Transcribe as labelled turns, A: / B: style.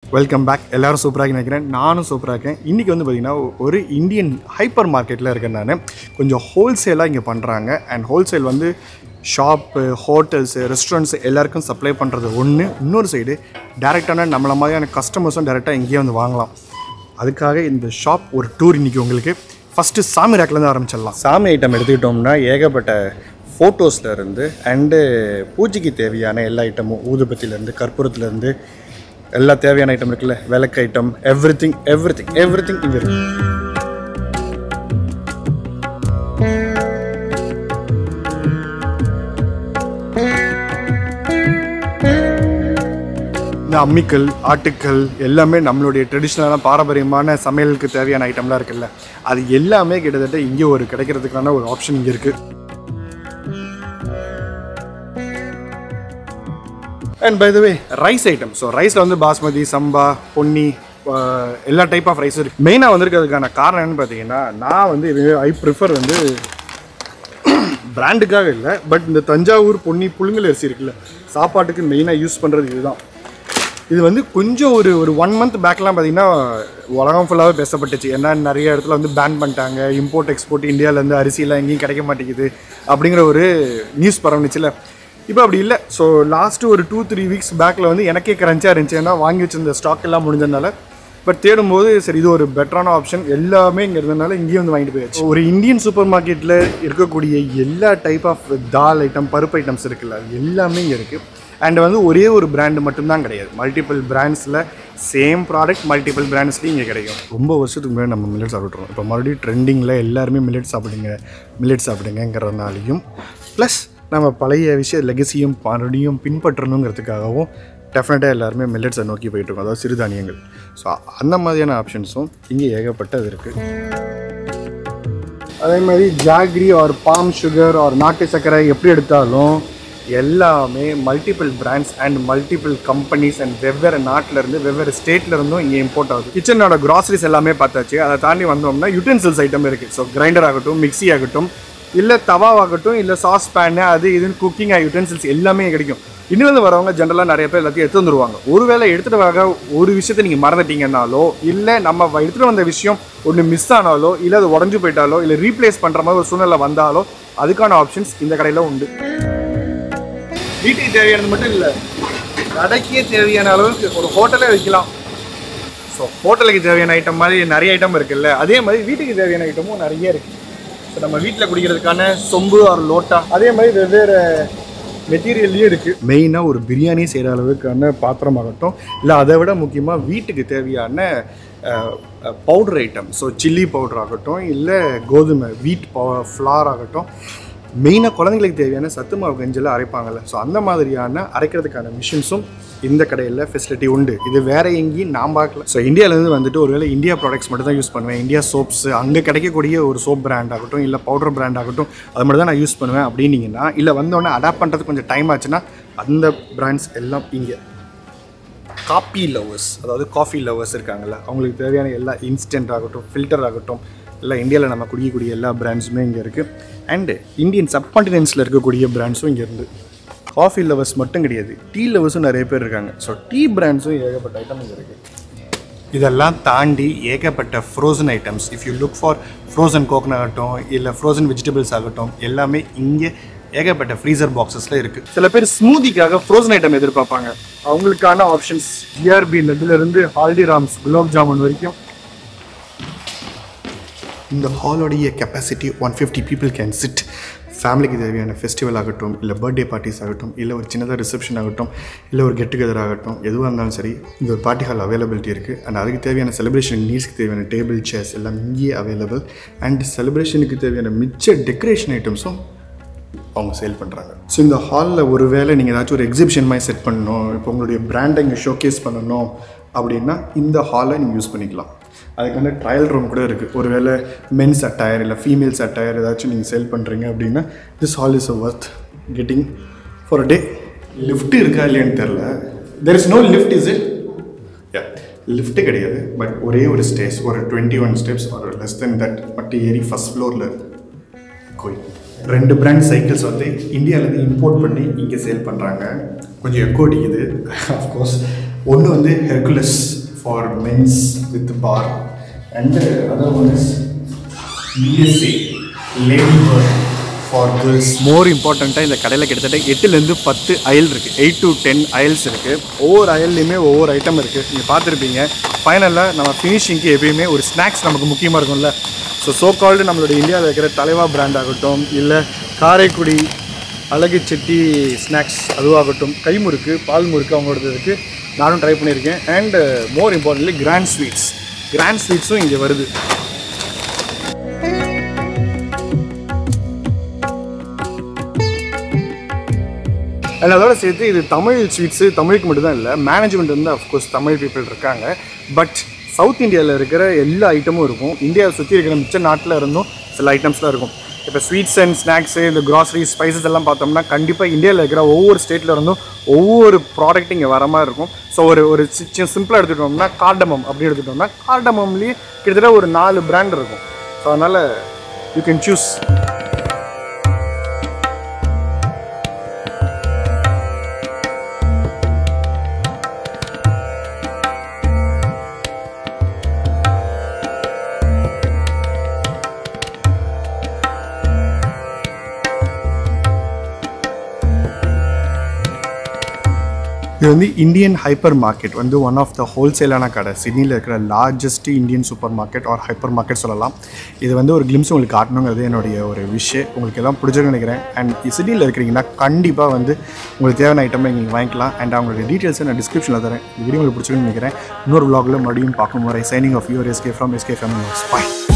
A: welcome back எல்லாரும் சூப்பராக நினைக்கிறேன் நானும் சூப்பராக இருக்கேன் இன்றைக்கி வந்து பார்த்திங்கன்னா ஒரு இந்தியன் ஹைப்பர் மார்க்கெட்டில் இருக்கேன் நான் கொஞ்சம் ஹோல்சேலாக இங்கே பண்ணுறாங்க அண்ட் ஹோல்சேல் வந்து ஷாப்பு ஹோட்டல்ஸு ரெஸ்டாரண்ட்ஸ் எல்லாருக்கும் சப்ளை பண்ணுறது ஒன்று இன்னொரு சைடு டேரெக்டான நம்மள மாதிரியான கஸ்டமர்ஸும் டேரெக்டாக இங்கேயே வந்து வாங்கலாம் அதுக்காக இந்த ஷாப் ஒரு டூர் இன்றைக்கி உங்களுக்கு ஃபஸ்ட்டு சாமி ரேக்லேருந்து ஆரம்பிச்சிடலாம் சாமி ஐட்டம் எடுத்துக்கிட்டோம்னா ஏகப்பட்ட ஃபோட்டோஸில் இருந்து அண்டு பூஜைக்கு தேவையான எல்லா ஐட்டமும் ஊதுபத்திலேருந்து கற்பூரத்துலேருந்து எல்லா தேவையான ஐட்டம் இருக்குல்ல விளக்கு item everything everything everything இங்கே இருக்கு இந்த அம்மிக்கல் ஆட்டுக்கல் எல்லாமே நம்மளுடைய ட்ரெடிஷ்னலான பாரம்பரியமான சமையலுக்கு தேவையான ஐட்டம்லாம் இருக்குல்ல அது எல்லாமே கிட்டத்தட்ட இங்கே ஒரு கிடைக்கிறதுக்கான ஒரு ஆப்ஷன் இங்கே இருக்குது and by the way rice item so ரைஸில் வந்து பாஸ்மதி சம்பா பொன்னி அஹ், எல்லா டைப் ஆஃப் ரைஸ் இருக்குது மெயினாக வந்திருக்கிறதுக்கான காரணம் என்னன்னு பார்த்தீங்கன்னா நான் வந்து இது ஐ ப்ரிஃபர் வந்து பிராண்டுக்காக இல்லை பட் இந்த தஞ்சாவூர் பொன்னி புழுங்கல் அரிசி இருக்குல்ல சாப்பாட்டுக்கு மெயினாக யூஸ் பண்ணுறது இதுதான் இது வந்து கொஞ்சம் ஒரு ஒரு ஒன் மந்த் பேக்லாம் பார்த்தீங்கன்னா உலகம் ஃபுல்லாகவே பேசப்பட்டுச்சு ஏன்னா நிறைய இடத்துல வந்து பேன் பண்ணிட்டாங்க இம்போர்ட் எக்ஸ்போர்ட் இந்தியாவிலேருந்து அரிசிலாம் எங்கேயும் கிடைக்க மாட்டேங்குது அப்படிங்கிற ஒரு நியூஸ் பரவணுச்சுல இப்போ அப்படி இல்லை ஸோ லாஸ்ட்டு ஒரு டூ த்ரீ வீக்ஸ் பேக்கில் வந்து எனக்கே கரன்ச்சியாக இருந்துச்சு ஏன்னா வாங்கி வச்சிருந்த ஸ்டாக் எல்லாம் முடிஞ்சதுனால பட் தேடும்போது சரி இது ஒரு பெட்டரான ஆப்ஷன் எல்லாமே இங்கே இருந்ததுனால இங்கேயும் வந்து வாங்கிட்டு போயாச்சு ஒரு இந்தியன் சூப்பர் மார்க்கெட்டில் இருக்கக்கூடிய எல்லா டைப் ஆஃப் தால் ஐட்டம் பருப்பு ஐட்டம்ஸ் இருக்குல்ல அது எல்லாமே இங்கே இருக்குது அண்ட் வந்து ஒரே ஒரு பிராண்டு மட்டும்தான் கிடையாது மல்டிபிள் பிராண்ட்ஸில் சேம் ப்ராடக்ட் மல்டிபிள் பிராண்ட்ஸ்லையும் இங்கே கிடைக்கும் ரொம்ப வருஷத்துக்கு முன்னாடி நம்ம மில்லட் சாப்பிட்றோம் இப்போ மறுபடியும் ட்ரெண்டிங்கில் எல்லாருமே மில்லட் சாப்பிடுங்க மில்லட் சாப்பிடுங்கிறதுனாலையும் ப்ளஸ் நம்ம பழைய விஷய லெகசியும் மறுபடியும் பின்பற்றணுங்கிறதுக்காகவும் டெஃபினட்டாக எல்லாருமே மில்லட்ஸை நோக்கி போயிட்டுருக்கோம் அதாவது சிறுதானியங்கள் ஸோ அந்த மாதிரியான ஆப்ஷன்ஸும் இங்கே ஏகப்பட்டது இருக்குது அதே மாதிரி jaggery or palm sugar or நாட்டு சர்க்கரை எப்படி எடுத்தாலும் எல்லாமே multiple brands and multiple companies and வெவ்வேறு நாட்டில் இருந்து வெவ்வேறு ஸ்டேட்ல இருந்தும் இங்கே இம்போர்ட் ஆகுது கிச்சனோட கிராசரிஸ் எல்லாமே பார்த்தாச்சு அதை தாண்டி வந்தோம்னா யூட்டென்சில்ஸ் ஐட்டம் இருக்குது ஸோ கிரைண்டர் ஆகட்டும் மிக்ஸி ஆகட்டும் இல்லை தவாவாகட்டும் இல்லை சாஸ் பேனு அது இதுன்னு குக்கிங் யூட்டென்சில்ஸ் எல்லாமே கிடைக்கும் இன்னிலிருந்து வரவங்க ஜென்ரலாக நிறைய பேர் எல்லாத்தையும் எடுத்து வந்துருவாங்க ஒருவேளை எடுத்துகிட்டு வர ஒரு விஷயத்தை நீங்கள் மறந்துட்டீங்கன்னாலோ இல்லை நம்ம வ- எடுத்துகிட்டு வந்த விஷயம் ஒன்று மிஸ் ஆனாலோ இல்லை அது உடஞ்சு போயிட்டாலோ இல்லை ரீப்ளேஸ் பண்ணுற மாதிரி ஒரு சூழ்நிலை வந்தாலோ அதுக்கான ஆப்ஷன்ஸ் இந்த கடையில் உண்டு வீட்டுக்கு தேவையானது மட்டும் இல்லை கடைக்கே தேவையான அளவுக்கு ஒரு ஹோட்டலே வைக்கலாம் ஸோ ஹோட்டலுக்கு தேவையான ஐட்டம் மாதிரி நிறைய ஐட்டம் இருக்குல்ல அதே மாதிரி வீட்டுக்கு தேவையான ஐட்டமும் நிறைய இருக்குது ஸோ நம்ம வீட்டில் குடிக்கிறதுக்கான சொம்பு ஆர் லோட்டா அதே மாதிரி வெவ்வேறு மெட்டீரியல்லையும் இருக்குது மெயினாக ஒரு பிரியாணி செய்கிற அளவுக்கான பாத்திரமாகட்டும் இல்லை அதை விட முக்கியமாக வீட்டுக்கு தேவையான powder item so chilli powder ஆகட்டும் இல்லை கோதுமை வீட் ஃப்ளார் ஆகட்டும் மெயினாக குழந்தைங்களுக்கு தேவையான சத்து மாவு கஞ்செல்லாம் அரைப்பாங்கல்ல ஸோ அந்த மாதிரியான அரைக்கிறதுக்கான மிஷின்ஸும் இந்த கடையில் ஃபெசிலிட்டி உண்டு இது வேற எங்கேயும் நான் பார்க்கல ஸோ இந்தியாவிலேருந்து வந்துட்டு ஒருவேளை இந்தியா ப்ராடக்ட்ஸ் மட்டும் தான் யூஸ் பண்ணுவேன் இந்தியா சோப்ஸ் அங்கே கிடைக்கக்கூடிய ஒரு சோப் பிராண்ட் ஆகட்டும் இல்லை பவுடர் பிராண்ட் ஆகட்டும் அது மட்டும் தான் நான் யூஸ் பண்ணுவேன் அப்படின்னீங்கன்னா இல்லை வந்தோடனே அடாப்ட் பண்ணுறதுக்கு கொஞ்சம் டைம் ஆச்சுன்னா அந்த பிராண்ட்ஸ் எல்லாம் இங்கே காப்பி லவர்ஸ் அதாவது காஃபி லவர்ஸ் இருக்காங்கல்ல அவங்களுக்கு தேவையான எல்லா இன்ஸ்டன்ட் ஆகட்டும் ஃபில்டர் ஆகட்டும் இல்லை இந்தியாவில் நம்ம குடிக்கக்கூடிய எல்லா பிராண்ட்ஸுமே இங்கே இருக்குது அண்டு இந்தியன் சப்கான்டினென்ட்ஸில் இருக்கக்கூடிய பிராண்ட்ஸும் இங்கே இருந்து காஃபி லவர்ஸ் மட்டும் கிடையாது டீ லவர்ஸும் நிறைய பேர் இருக்காங்க ஸோ டீ பிராண்ட்ஸும் ஏகப்பட்ட ஐட்டம் இங்கே இருக்குது இதெல்லாம் தாண்டி ஏகப்பட்ட frozen items if you look for frozen கோகன் ஆகட்டும் இல்லை ஃப்ரோசன் வெஜிடபிள்ஸ் ஆகட்டும் எல்லாமே இங்கே ஏகப்பட்ட ஃப்ரீசர் பாக்ஸஸில் இருக்குது சில பேர் ஸ்மூதிக்காக ஃப்ரோசன் ஐட்டம் எதிர்பார்ப்பாங்க அவங்களுக்கான ஆப்ஷன்ஸ் ஜிஆர்பி நடுலேருந்து ஹால்டிராம்ஸ் குலாப் ஜாமுன் வரைக்கும் இந்த ஹாலோடைய capacity one fifty people can sit ஃபேமிலிக்கு தேவையான ஃபெஸ்டிவல் ஆகட்டும் இல்லை பர்த்டே பார்ட்டிஸ் ஆகட்டும் இல்லை ஒரு சின்னதாக ரிசப்ஷன் ஆகட்டும் இல்லை ஒரு கெட் டுகெதர் ஆகட்டும் எதுவாக இருந்தாலும் சரி இங்கே ஒரு பார்ட்டி ஹால் அவைலபிலிட்டி இருக்குது அண்ட் அதுக்கு தேவையான செலிப்ரேஷன் நீட்ஸ்க்கு தேவையான டேபிள் சேர்ஸ் எல்லாம் இங்கேயே அவைலபிள் அண்ட் செலிப்ரேஷனுக்கு தேவையான மிச்ச டெக்கரேஷன் ஐட்டம்ஸும் அவங்க சேல் பண்ணுறாங்க ஸோ இந்த ஹாலில் ஒரு வேளை நீங்கள் ஏதாச்சும் ஒரு எக்ஸிபிஷன் மாதிரி செட் பண்ணணும் இப்போ உங்களுடைய பிராண்டை இங்கே ஷோகேஸ் பண்ணணும் அப்படின்னா இந்த ஹாலை நீங்கள் யூஸ் பண்ணிக்கலாம் அதுக்கான ட்ரையல் ரூம் கூட இருக்குது ஒருவேளை மென்ஸ் அட்டையர் இல்லை ஃபீமேல்ஸ் அட்டையர் ஏதாச்சும் நீங்கள் சேல் பண்ணுறீங்க அப்படின்னா this hall is a worth getting for a day lift இருக்கா இல்லையான்னு தெரில there is no lift is it yeah lift கிடையாது பட் ஒரே ஒரு ஸ்டேஸ் ஒரு டுவெண்ட்டி ஒன் ஸ்டெப்ஸ் ஒரு லெஸ் தென் தட் மட்டும் ஏறி ஃபஸ்ட் ஃப்ளோரில் கோயில் ரெண்டு பிராண்ட் சைக்கிள்ஸ் வந்து இந்தியாவிலேருந்து இம்போர்ட் பண்ணி இங்கே சேல் பண்ணுறாங்க கொஞ்சம் எக்கோ அடிக்குது அஃப்கோர்ஸ் ஒன்று வந்து Hercules for men's with bar and other one is BSA Lady Bird for girls more இம்பார்ட்டண்ட்டாக இந்த கடையில் கிட்டத்தட்ட எட்டுலேருந்து பத்து அயல் இருக்குது எயிட் டு டென் அயல்ஸ் இருக்குது ஒவ்வொரு அயல்லையுமே ஒவ்வொரு ஐட்டம் இருக்குது நீங்கள் பார்த்துருப்பீங்க ஃபைனலாக நம்ம ஃபினிஷிங்க்கு எப்பயுமே ஒரு ஸ்நாக்ஸ் நமக்கு முக்கியமாக இருக்கும்ல ஸோ ஸோ கால்டு நம்மளோட இந்தியாவில் இருக்கிற தலைவா பிராண்ட் ஆகட்டும் இல்லை காரைக்குடி அழகு செட்டி ஸ்நாக்ஸ் அதுவாகட்டும் கைமுறுக்கு பால் முறுக்கு அவங்களோடது இருக்குது நானும் ட்ரை பண்ணியிருக்கேன் and more importantly Grand Sweets Grand ஸ்வீட்ஸும் இங்கே வருது அண்ட் அதோட சேர்த்து இது தமிழ் ஸ்வீட்ஸு தமிழுக்கு மட்டும்தான் இல்லை மேனேஜ்மெண்ட் வந்து அஃப்கோர்ஸ் தமிழ் பீப்புள் இருக்காங்க பட் சவுத் இந்தியாவில் இருக்கிற எல்லா ஐட்டமும் இருக்கும் இந்தியாவை சுற்றி இருக்கிற மிச்ச நாட்டில் இருந்தும் சில ஐட்டம்ஸ்லாம் இருக்கும் இப்போ ஸ்வீட்ஸ் அண்ட் ஸ்நாக்ஸு இந்த க்ராசரி ஸ்பைசஸ் எல்லாம் பார்த்தோம்னா கண்டிப்பாக இந்தியாவில் இருக்கிற ஒவ்வொரு ஸ்டேட்டில் இருந்தும் ஒவ்வொரு ப்ராடக்ட் இங்கே வர மாதிரி இருக்கும் ஸோ ஒரு ஒரு சிம்பிளாக எடுத்துக்கிட்டோம்னா கார்டமம் அப்படி எடுத்துக்கிட்டோம்னா கார்டமம்லேயே கிட்டத்தட்ட ஒரு நாலு பிராண்ட் இருக்கும் ஸோ அதனால் யூ கேன் சூஸ் இது வந்து இந்தியன் ஹைப்பர் மார்க்கெட் வந்து ஒன் ஆஃப் த ஹோல்சேலான கடை சிட்னியில் இருக்கிற largest Indian supermarket or hypermarket சொல்லலாம் இது வந்து ஒரு கிளிம்ஸ் உங்களுக்கு காட்டணுங்கிறது என்னுடைய ஒரு விஷயம் உங்களுக்கு எல்லாம் பிடிச்சிருக்குன்னு நினைக்கிறேன் அண்ட் சிட்டியில் இருக்கிறீங்கன்னா கண்டிப்பாக வந்து உங்களுக்கு தேவையான ஐட்டமை நீங்கள் வாங்கிக்கலாம் அண்ட் அவங்களுடைய டீட்டெயில்ஸை நான் டிஸ்கிரிப்ஷனில் தரேன் இந்த வீடியோ உங்களுக்கு பிடிச்சிருக்குன்னு நினைக்கிறேன் இன்னொரு vlogல மறுபடியும் பார்க்கும் வரை signing off your SK from SK family bye